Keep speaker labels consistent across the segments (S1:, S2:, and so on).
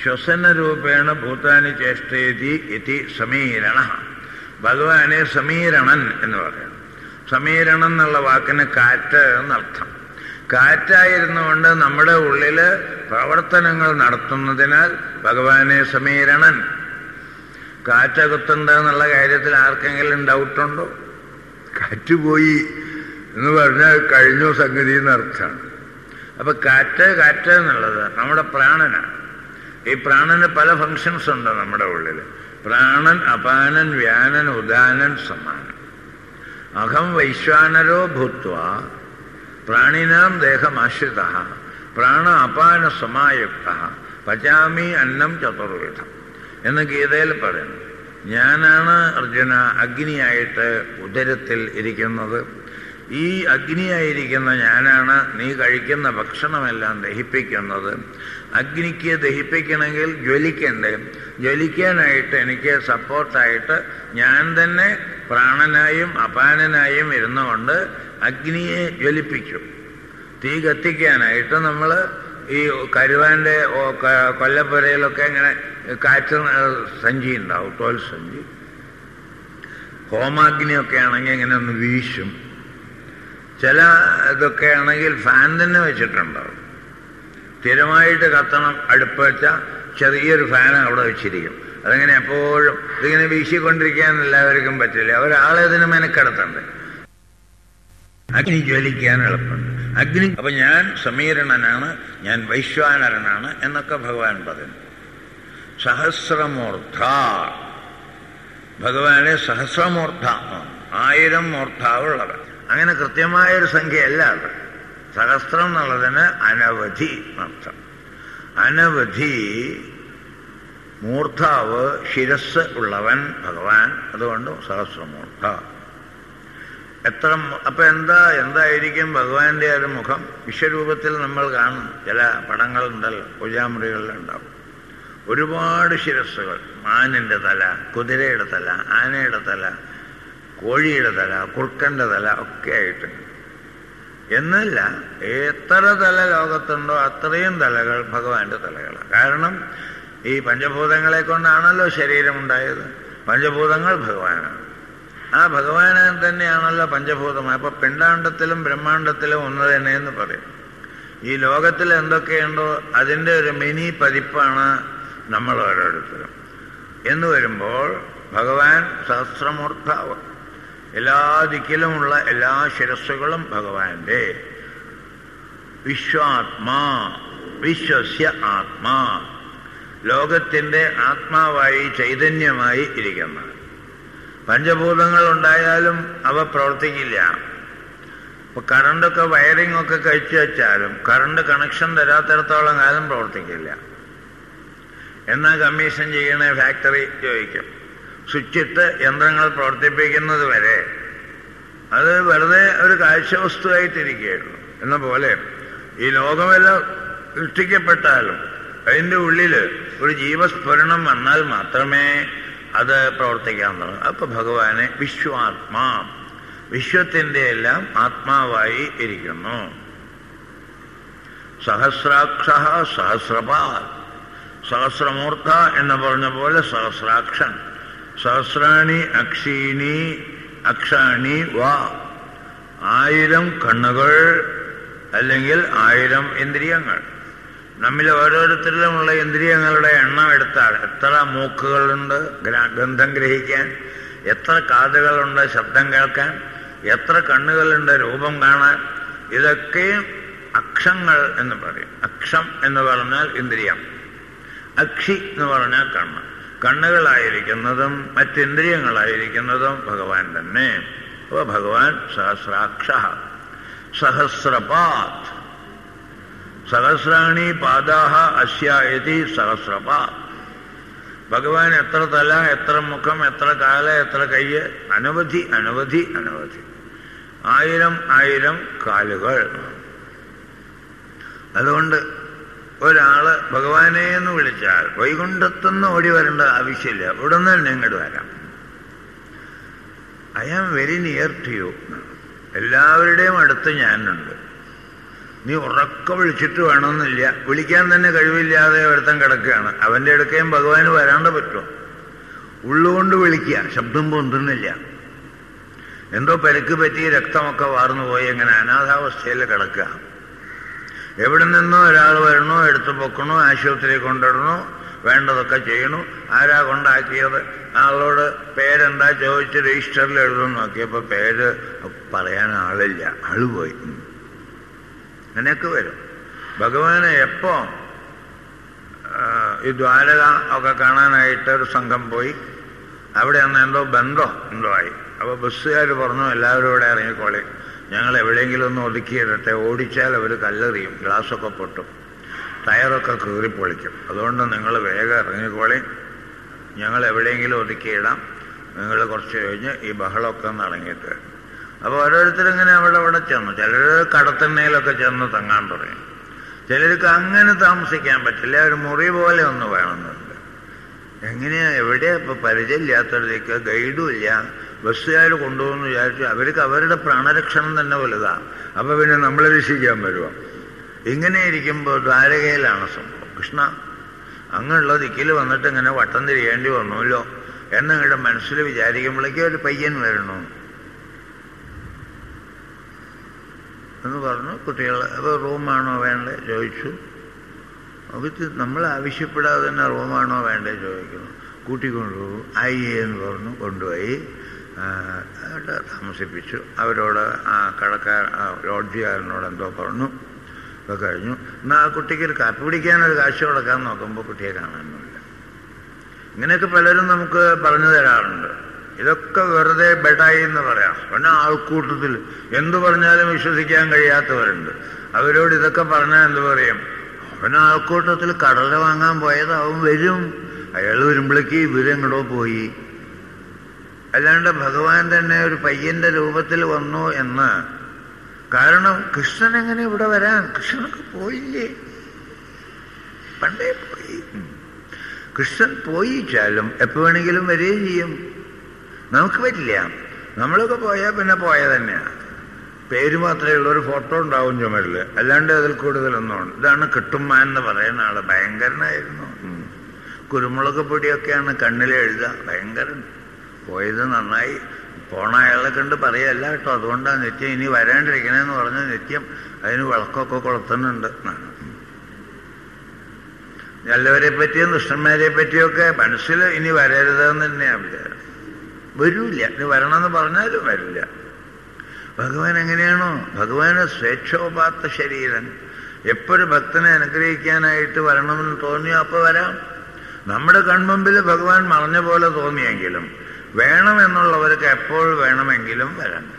S1: ശ്വസനരൂപേണ ഭൂതാനി ചേഷ്ടേതി ഇതി സമീരണ ഭഗവാനെ സമീരണൻ എന്ന് പറയുന്നു സമീരണം എന്നുള്ള വാക്കിന് കാറ്റ് എന്നർത്ഥം കാറ്റായിരുന്നുകൊണ്ട് നമ്മുടെ ഉള്ളില് പ്രവർത്തനങ്ങൾ നടത്തുന്നതിനാൽ ഭഗവാനെ സമീരണൻ കാറ്റകത്തുണ്ട് എന്നുള്ള കാര്യത്തിൽ ആർക്കെങ്കിലും ഡൗട്ടുണ്ടോ കാറ്റ് പോയി എന്ന് പറഞ്ഞാൽ കഴിഞ്ഞു സംഗതി എന്നർത്ഥമാണ് അപ്പൊ കാറ്റ് കാറ്റ് എന്നുള്ളത് നമ്മുടെ പ്രാണനാണ് ഈ പ്രാണന് പല ഫങ്ഷൻസ് ഉണ്ട് നമ്മുടെ ഉള്ളിൽ പ്രാണൻ അപാനൻ വ്യാനൻ ഉദാനൻ സമാനൻ അഹം വൈശ്വാനരോ ഭൂത്വ പ്രാണിനാം ദേഹമാശ്രിത പ്രാണ അപാന സമായുക്ത പചാമി അന്നം ചതുർവിധം എന്ന് ഗീതയിൽ പറയുന്നു ഞാനാണ് അർജുന അഗ്നിയായിട്ട് ഉദരത്തിൽ ഇരിക്കുന്നത് ഈ അഗ്നിയായിരിക്കുന്ന ഞാനാണ് നീ കഴിക്കുന്ന ഭക്ഷണമെല്ലാം ദഹിപ്പിക്കുന്നത് അഗ്നിക്ക് ദഹിപ്പിക്കണമെങ്കിൽ ജ്വലിക്കണ്ടേ ജ്വലിക്കാനായിട്ട് എനിക്ക് സപ്പോർട്ടായിട്ട് ഞാൻ തന്നെ പ്രാണനായും അപാനനായും ഇരുന്നുകൊണ്ട് അഗ്നിയെ ജ്വലിപ്പിച്ചു തീ കത്തിക്കാനായിട്ട് നമ്മൾ ഈ കരുവാന്റെ കൊല്ലപ്പുരയിലൊക്കെ ഇങ്ങനെ കാറ്റ് സഞ്ചി ഉണ്ടാവും തോൽ സഞ്ചി ഹോമാഗ്നിയൊക്കെ ആണെങ്കിൽ ഇങ്ങനെ ഒന്ന് വീശും ചില ഇതൊക്കെ ആണെങ്കിൽ ഫാൻ തന്നെ വെച്ചിട്ടുണ്ടാവും സ്ഥിരമായിട്ട് കത്തണം അടുപ്പ് വെച്ച ചെറിയൊരു ഫാൻ അവിടെ വെച്ചിരിക്കും അതങ്ങനെ എപ്പോഴും ഇതിങ്ങനെ വീശിക്കൊണ്ടിരിക്കാൻ എല്ലാവർക്കും പറ്റില്ല ഒരാളെ ഇതിന് മെനക്കെടുത്തണ്ടേ അഗ്നി ജ്വലിക്കാൻ എളുപ്പമുണ്ട് അഗ്നി അപ്പൊ ഞാൻ സമീരണനാണ് ഞാൻ വൈശ്വാനരനാണ് എന്നൊക്കെ ഭഗവാൻ പറയുന്നു സഹസ്രമൂർധ ഭഗവാനെ സഹസ്രമൂർധ ആയിരം മൂർധാവുള്ളവൻ അങ്ങനെ കൃത്യമായൊരു സംഖ്യയല്ല അത് സഹസ്രം എന്നുള്ളതിന് അനവധി അർത്ഥം അനവധി മൂർധാവ് ശിരസ് ഉള്ളവൻ ഭഗവാൻ അതുകൊണ്ട് സഹസ്രമൂർധ എത്ര അപ്പൊ എന്താ എന്തായിരിക്കും ഭഗവാന്റെ ഒരു മുഖം വിശ്വരൂപത്തിൽ നമ്മൾ കാണും ചില പടങ്ങളുണ്ടല്ലോ പൂജാമുറികളിലുണ്ടാവും ഒരുപാട് ശിരസ്സുകൾ മാനിന്റെ തല കുതിരയുടെ തല ആനയുടെ തല കോഴിയുടെ തല കുറുക്കന്റെ തല ഒക്കെ ആയിട്ട് എന്നല്ല എത്ര തല ലോകത്തുണ്ടോ അത്രയും തലകൾ ഭഗവാന്റെ തലകളാണ് കാരണം ഈ പഞ്ചഭൂതങ്ങളെ കൊണ്ടാണല്ലോ ശരീരമുണ്ടായത് പഞ്ചഭൂതങ്ങൾ ഭഗവാനാണ് ആ ഭഗവാനെ തന്നെയാണല്ലോ പഞ്ചഭൂതം അപ്പൊ പിണ്ടാണ്ടത്തിലും ബ്രഹ്മാണ്ടത്തിലും ഒന്ന് തന്നെ എന്ന് പറയും ഈ ലോകത്തിൽ എന്തൊക്കെയുണ്ടോ അതിൻ്റെ ഒരു മിനി പതിപ്പാണ് നമ്മൾ ഓരോരുത്തരും എന്ന് വരുമ്പോൾ ഭഗവാൻ സഹസ്രമൂർത്താവ് എല്ലാ ദിക്കിലുമുള്ള എല്ലാ ശിരസ്സുകളും ഭഗവാന്റെ വിശ്വാത്മാ വിശ്വസ്യ ആത്മാ ലോകത്തിന്റെ ആത്മാവായി ചൈതന്യമായി ഇരിക്കുന്നത് പഞ്ചഭൂതങ്ങൾ ഉണ്ടായാലും അവ പ്രവർത്തിക്കില്ല ഇപ്പൊ കറണ്ടൊക്കെ വയറിംഗ് ഒക്കെ കഴിച്ചു വെച്ചാലും കറണ്ട് കണക്ഷൻ തരാത്തിടത്തോളം കാലം പ്രവർത്തിക്കില്ല എന്നാ കമ്മീഷൻ ചെയ്യണ ഫാക്ടറി ചോദിക്കും സ്വിച്ചിട്ട് യന്ത്രങ്ങൾ പ്രവർത്തിപ്പിക്കുന്നത് വരെ അത് വെറുതെ ഒരു കാഴ്ചവസ്തുവായിട്ടിരിക്കുകയായിരുന്നു എന്ന പോലെ ഈ ലോകമെല്ലാം സൃഷ്ടിക്കപ്പെട്ടാലും അതിൻ്റെ ഉള്ളിൽ ഒരു ജീവസ്ഫുരണം വന്നാൽ മാത്രമേ അത് പ്രവർത്തിക്കാൻ തുടങ്ങും അപ്പൊ ഭഗവാനെ വിശ്വാത്മാ വിശ്വത്തിന്റെ എല്ലാം ആത്മാവായി ഇരിക്കുന്നു സഹസ്രാക്ഷ സഹസ്രപാൽ സഹസ്രമൂർത്ത എന്ന് പറഞ്ഞ പോലെ സഹസ്രാക്ഷൻ സഹസ്രാണി അക്ഷീണി അക്ഷാണി വാ ആയിരം കണ്ണുകൾ അല്ലെങ്കിൽ ആയിരം ഇന്ദ്രിയങ്ങൾ നമ്മിൽ ഓരോരുത്തരിലുമുള്ള ഇന്ദ്രിയങ്ങളുടെ എണ്ണം എടുത്താൽ എത്ര മൂക്കുകളുണ്ട് ഗന്ധം ഗ്രഹിക്കാൻ എത്ര കാതുകളുണ്ട് ശബ്ദം കേൾക്കാൻ എത്ര കണ്ണുകളുണ്ട് രൂപം കാണാൻ ഇതൊക്കെയും അക്ഷങ്ങൾ എന്ന് പറയും അക്ഷം എന്ന് പറഞ്ഞാൽ ഇന്ദ്രിയം അക്ഷി എന്ന് പറഞ്ഞാൽ കണ്ണ് കണ്ണുകളായിരിക്കുന്നതും മറ്റിന്ദ്രിയങ്ങളായിരിക്കുന്നതും ഭഗവാൻ തന്നെ അപ്പോൾ ഭഗവാൻ സഹസ്രാക്ഷ സഹസ്രപാത് സഹസ്രാണി പാദാഹ അസ്യായതി സഹസ്രപാത് ഭഗവാൻ എത്ര തല എത്ര മുഖം എത്ര കാല എത്ര കയ്യ് അനവധി അനവധി അനവധി ആയിരം ആയിരം കാലുകൾ അതുകൊണ്ട് ഒരാള് ഭഗവാനെ എന്ന് വിളിച്ചാൽ വൈകുണ്ഠത്തുനിന്ന് ഓടി വരേണ്ട ആവശ്യമില്ല ഇവിടെ നിന്ന് തന്നെ ഇങ്ങോട്ട് വരാം I am very near to you എല്ലാവരുടെയും അടുത്ത് ഞാനുണ്ട് നീ ഉറക്ക വിളിച്ചിട്ട് വേണമെന്നില്ല വിളിക്കാൻ തന്നെ കഴിവില്ലാതെ ഒരുത്തൻ കിടക്കുകയാണ് അവന്റെ അടുക്കയും ഭഗവാന് വരാണ്ട് പറ്റുമോ ഉള്ളുകൊണ്ട് വിളിക്കുക ശബ്ദം പൊന്തുന്നില്ല എന്തോ പരിക്ക് പറ്റി രക്തമൊക്കെ വാർന്നു പോയി അങ്ങനെ അനാഥാവസ്ഥയിൽ കിടക്കുക എവിടെ നിന്നോ ഒരാൾ വരണോ എടുത്തു പൊക്കണോ ആശുപത്രി കൊണ്ടിടണോ വേണ്ടതൊക്കെ ചെയ്യണു ആരാ കൊണ്ടാക്കിയത് ആളോട് പേരെന്താ ചോദിച്ച് രജിസ്റ്ററിൽ എഴുതും നോക്കിയപ്പോൾ പേര് പറയാൻ ആളില്ല ആള് പോയി അങ്ങനെയൊക്കെ വരും ഭഗവാന് എപ്പോ ആ, ഈ ദ്വാരക ഒക്കെ കാണാനായിട്ട് ഒരു സംഘം പോയി അവിടെ അന്ന് എന്തോ ബന്ധോ എന്തോ ആയി അപ്പൊ ബസ്സുകാർ പറഞ്ഞു എല്ലാവരും ഇവിടെ ഇറങ്ങിക്കോളി ഞങ്ങൾ എവിടെയെങ്കിലും ഒന്ന് ഒതുക്കിയിടട്ടെ ഓടിച്ചാൽ അവർ കല്ലെറിയും ഗ്ലാസ്സൊക്കെ പൊട്ടും ടയറൊക്കെ കീറിപ്പൊളിക്കും അതുകൊണ്ട് നിങ്ങൾ വേഗം ഇറങ്ങിക്കോളി ഞങ്ങൾ എവിടെയെങ്കിലും ഒതുക്കിയിടാം നിങ്ങൾ കുറച്ച് കഴിഞ്ഞ് ഈ ബഹളമൊക്കെ ഒന്ന് അടങ്ങിയിട്ട് വരും. അപ്പോൾ ഓരോരുത്തരിങ്ങനെ അവിടെ അവിടെ ചെന്നു ചിലർ കടത്തണ്ണയിലൊക്കെ ചെന്ന് തങ്ങാൻ തുടങ്ങി ചിലർക്ക് അങ്ങനെ താമസിക്കാൻ പറ്റില്ല ഒരു മുറി പോലെ ഒന്ന് വേണമെന്നുണ്ട് എങ്ങനെയാ എവിടെയാ ഇപ്പൊ പരിചയമില്ലാത്തടത്തേക്ക് ഗൈഡും ഇല്ല ബസ്സുകാർ കൊണ്ടുപോകുന്നു വിചാരിച്ചു അവർക്ക് അവരുടെ പ്രാണരക്ഷണം തന്നെ വലുതാ അപ്പൊ പിന്നെ നമ്മളെ രക്ഷിക്കാൻ വരുമോ ഇങ്ങനെ ഇരിക്കുമ്പോൾ ദ്വാരകയിലാണ് സംഭവം കൃഷ്ണ അങ്ങനെയുള്ള ദിക്കിൽ വന്നിട്ട് ഇങ്ങനെ വട്ടം തിരിയേണ്ടി വന്നുല്ലോ എന്നങ്ങയുടെ മനസ്സിൽ വിചാരിക്കുമ്പോഴേക്കും ഒരു പയ്യൻ വരണു എന്ന് പറഞ്ഞു കുട്ടികൾ അപ്പോൾ റൂമാണോ വേണ്ടേ ചോദിച്ചു അവർക്ക് നമ്മൾ ആവശ്യപ്പെടാതെ തന്നെ റൂമാണോ വേണ്ടേ ചോദിക്കുന്നു കൂട്ടിക്കൊണ്ടുപോകും ആയി എന്ന് പറഞ്ഞു കൊണ്ടുപോയി ആ, അവിടെ താമസിപ്പിച്ചു അവരോട് ആ കടക്കാർ ആ ലോഡ്ജുകാരനോട് എന്തോ പറഞ്ഞു ഒക്കെ കഴിഞ്ഞു എന്നാൽ ആ കുട്ടിക്ക് ഒരു കാപ്പി പിടിക്കാനൊരു കാശ് കൊടുക്കാൻ നോക്കുമ്പോൾ കുട്ടിയെ കാണാനൊന്നുമില്ല ഇങ്ങനെയൊക്കെ പലരും നമുക്ക് പറഞ്ഞു തരാറുണ്ട് ഇതൊക്കെ വെറുതെ ബെഡായി എന്ന് പറയാം പിന്നെ ആൾക്കൂട്ടത്തിൽ എന്തു പറഞ്ഞാലും വിശ്വസിക്കാൻ കഴിയാത്തവരുണ്ട് അവരോട് ഇതൊക്കെ പറഞ്ഞാൽ എന്ത് പറയും അവൻ ആൾക്കൂട്ടത്തിൽ കടല വാങ്ങാൻ പോയതാവും വരും അയാൾ വരുമ്പോഴേക്ക് ഇവരെങ്ങടോ പോയി അല്ലാണ്ട് ഭഗവാൻ തന്നെ ഒരു പയ്യന്റെ രൂപത്തിൽ വന്നു എന്ന് കാരണം കൃഷ്ണൻ എങ്ങനെ ഇവിടെ വരാൻ കൃഷ്ണനൊക്കെ പോയില്ലേ പണ്ടേ പോയി ഉം. കൃഷ്ണൻ പോയിച്ചാലും എപ്പോ വേണമെങ്കിലും വരികയും ചെയ്യും നമുക്ക് പറ്റില്ല നമ്മളൊക്കെ പോയാൽ പിന്നെ പോയ തന്നെയാണ് പേര് മാത്രമേ ഉള്ളൂ ഒരു ഫോട്ടോ ഉണ്ടാവും ചുമരില് അല്ലാണ്ട് അതിൽ കൂടുതലൊന്നും ഉണ്ട്. ഇതാണ് കിട്ടുമ്മ എന്ന് പറയുന്ന ആള് ഭയങ്കരനായിരുന്നു ഉം. കുരുമുളക് പൊടിയൊക്കെയാണ് കണ്ണിൽ എഴുതുക ഭയങ്കരൻ പോയത് നന്നായി പോണ അയാളെ കണ്ട് പറയല്ല കേട്ടോ അതുകൊണ്ടാണ് നിത്യം ഇനി വരാണ്ടിരിക്കണേന്ന് പറഞ്ഞ് നിത്യം അതിന് വിളക്കൊക്കെ കൊളുത്തുന്നുണ്ട് എന്നാണ്. നല്ലവരെ പറ്റിയും ദുഷ്ടന്മാരെ പറ്റിയൊക്കെ മനസ്സിൽ ഇനി വരരുതെന്ന് തന്നെയാണ് വിചാരം വരൂല്ല ഇനി വരണമെന്ന് പറഞ്ഞാലും വരില്ല ഭഗവാൻ എങ്ങനെയാണോ ഭഗവാന് സ്വേച്ഛോപാത്ത ശരീരം എപ്പോഴും ഭക്തനെ അനുഗ്രഹിക്കാനായിട്ട് വരണമെന്ന് തോന്നിയോ അപ്പൊ വരാം നമ്മുടെ കൺമുമ്പിൽ ഭഗവാൻ മറഞ്ഞ പോലെ തോന്നിയെങ്കിലും വേണമെന്നുള്ളവർക്ക് എപ്പോൾ വേണമെങ്കിലും വരാൻ പറ്റും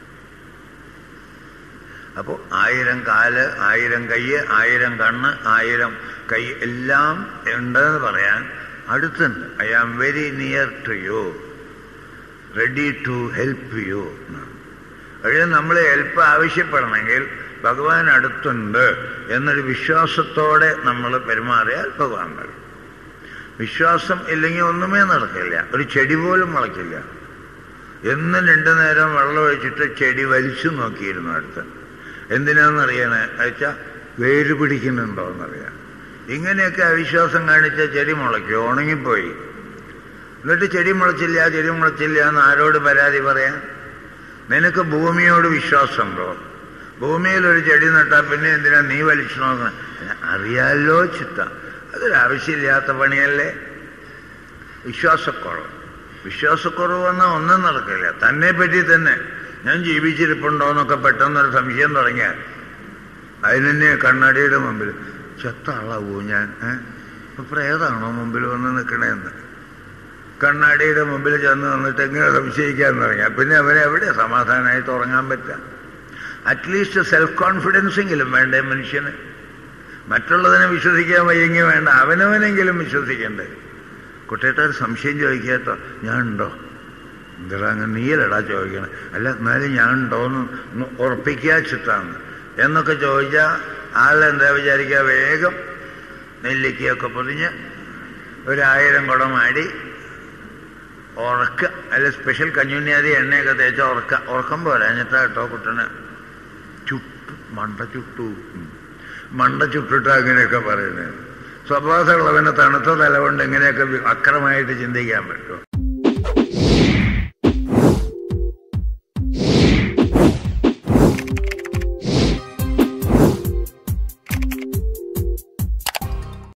S1: അപ്പോൾ ആയിരം കാല് ആയിരം കയ്യ് ആയിരം കണ്ണ് ആയിരം കൈ എല്ലാം ഉണ്ടെന്ന് പറയാൻ അടുത്തുണ്ട് I am very near to you ready to help you അതിന് നമ്മൾ ഹെൽപ്പ് ആവശ്യപ്പെടണമെങ്കിൽ ഭഗവാൻ അടുത്തുണ്ട് എന്നൊരു വിശ്വാസത്തോടെ നമ്മൾ പെരുമാറിയാൽ ഭഗവാൻ വരും വിശ്വാസം ഇല്ലെങ്കിൽ ഒന്നുമേ നടക്കില്ല ഒരു ചെടി പോലും മുളയ്ക്കില്ല എന്നും രണ്ടു നേരം വെള്ളം ഒഴിച്ചിട്ട് ചെടി വലിച്ചു നോക്കിയിരുന്നു അടുത്ത് എന്തിനാണെന്നറിയാന് അയച്ചാ വേര് പിടിക്കുന്നുണ്ടോ എന്നറിയാം ഇങ്ങനെയൊക്കെ അവിശ്വാസം കാണിച്ച ചെടി മുളയ്ക്കും ഉണങ്ങിപ്പോയി എന്നിട്ട് ചെടി മുളച്ചില്ല ചെടി മുളച്ചില്ല എന്ന് ആരോട് പരാതി പറയാൻ നിനക്ക് ഭൂമിയോട് വിശ്വാസമുണ്ടോ ഭൂമിയിൽ ഒരു ചെടി നട്ടാൽ പിന്നെ എന്തിനാ നീ വലിച്ചു നോക്കണം അറിയാലോ ചിത്ത അതൊരാവശ്യമില്ലാത്ത പണിയല്ലേ വിശ്വാസക്കുറവ് വിശ്വാസക്കുറവ് വന്നാൽ ഒന്നും നടക്കില്ല തന്നെ പറ്റി തന്നെ ഞാൻ ജീവിച്ചിരിപ്പുണ്ടോ എന്നൊക്കെ പെട്ടെന്നൊരു സംശയം തുടങ്ങിയാൽ അതിനെ കണ്ണാടിയുടെ മുമ്പിൽ ചത്ത ആളാവൂ ഞാൻ ഏഹ് ഇപ്പൊ പ്രേതാണോ മുമ്പിൽ വന്ന് നിൽക്കണേന്ന് കണ്ണാടിയുടെ മുമ്പിൽ ചെന്ന് നിന്നിട്ട് എങ്ങനെ സംശയിക്കാൻ തുടങ്ങിയാൽ പിന്നെ അവനെ എവിടെ സമാധാനമായിട്ട് ഉറങ്ങാൻ പറ്റുക അറ്റ്ലീസ്റ്റ് സെൽഫ് കോൺഫിഡൻസെങ്കിലും വേണ്ടേ മനുഷ്യന് മറ്റുള്ളതിനെ വിശ്വസിക്കാൻ വയ്യെങ്കിൽ വേണ്ട അവനവനെങ്കിലും വിശ്വസിക്കണ്ടേ കുട്ടിയുടെ ഒരു സംശയം ചോദിക്കാട്ടോ ഞാൻ ഉണ്ടോ എന്താ അങ്ങനെ നീയലടാ ചോദിക്കണേ അല്ല എന്നാലും ഞാൻ ഉണ്ടോന്ന് ഒന്ന് ഉറപ്പിക്കുക ചിട്ടാന്ന് എന്നൊക്കെ ചോദിച്ചാൽ ആളെന്താ വിചാരിക്കുക വേഗം നെല്ലിക്കയൊക്കെ പൊതിഞ്ഞ് ഒരായിരം കുടം ആടി ഉറക്ക അല്ല സ്പെഷ്യൽ കഞ്ഞുണ്ണിയാതി എണ്ണയൊക്കെ തേച്ച ഉറക്ക ഉറക്കം പോരാഞ്ഞിട്ടാ കേട്ടോ കുട്ടന് ചുട്ട് മണ്ട ചുട്ടു ഉം. മണ്ട ചുട്ടിട്ട് അങ്ങനെയൊക്കെ പറയുന്നത് സ്വഭാവമുള്ളവനെ തണുത്ത തല കൊണ്ട് ഇങ്ങനെയൊക്കെ അക്രമായിട്ട് ചിന്തിക്കാൻ പറ്റുമോ